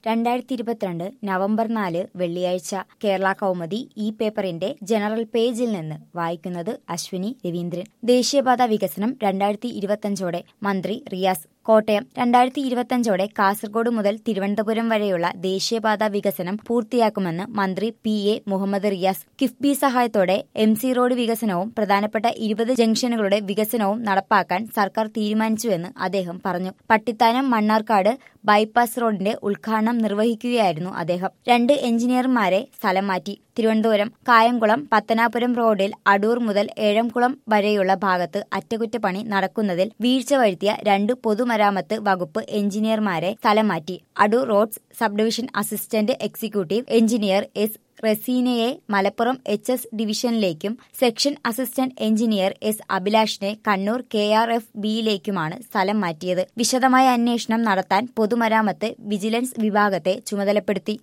രണ്ടായിരത്തി ഇരുപത്തിരണ്ട് നവംബർ നാല് വെള്ളിയാഴ്ച കേരള കൗമുദി ഈ പേപ്പറിന്റെ ജനറൽ പേജിൽ നിന്ന് വായിക്കുന്നത് അശ്വിനി രവീന്ദ്രൻ ദേശീയപാത വികസനം രണ്ടായിരത്തി ഇരുപത്തിയഞ്ചോടെ മന്ത്രി റിയാസ് കോട്ടയം രണ്ടായിരത്തി ഇരുപത്തിയഞ്ചോടെ കാസർഗോഡ് മുതൽ തിരുവനന്തപുരം വരെയുള്ള ദേശീയപാത വികസനം പൂർത്തിയാക്കുമെന്ന് മന്ത്രി പി എ മുഹമ്മദ് റിയാസ് കിഫ്ബി സഹായത്തോടെ എം സി റോഡ് വികസനവും പ്രധാനപ്പെട്ട ഇരുപത് ജംഗ്ഷനുകളുടെ വികസനവും നടപ്പാക്കാൻ സർക്കാർ തീരുമാനിച്ചുവെന്ന് അദ്ദേഹം പറഞ്ഞു പട്ടിത്താനം മണ്ണാർക്കാട് ബൈപ്പാസ് റോഡിന്റെ ഉദ്ഘാടനം നിർവഹിക്കുകയായിരുന്നു അദ്ദേഹം രണ്ട് എഞ്ചിനീയർമാരെ സ്ഥലം മാറ്റി തിരുവനന്തപുരം കായംകുളം പത്തനാപുരം റോഡിൽ അടൂർ മുതൽ ഏഴംകുളം വരെയുള്ള ഭാഗത്ത് അറ്റകുറ്റപ്പണി നടക്കുന്നതിൽ വീഴ്ച വരുത്തിയ രണ്ട് പൊതുമരാമത്ത് വകുപ്പ് എഞ്ചിനീയർമാരെ സ്ഥലം മാറ്റി Adoor roads sub division assistant executive engineer S റസീനയെ മലപ്പുറം എച്ച് എസ് ഡിവിഷനിലേക്കും സെക്ഷൻ അസിസ്റ്റന്റ് എഞ്ചിനീയർ എസ് അഭിലാഷിനെ കണ്ണൂർ കെ ആർ എഫ് ബിയിലേക്കുമാണ് സ്ഥലം മാറ്റിയത് വിശദമായ അന്വേഷണം നടത്താൻ പൊതുമരാമത്ത് വിജിലൻസ് വിഭാഗത്തെ ചുമതലപ്പെടുത്തി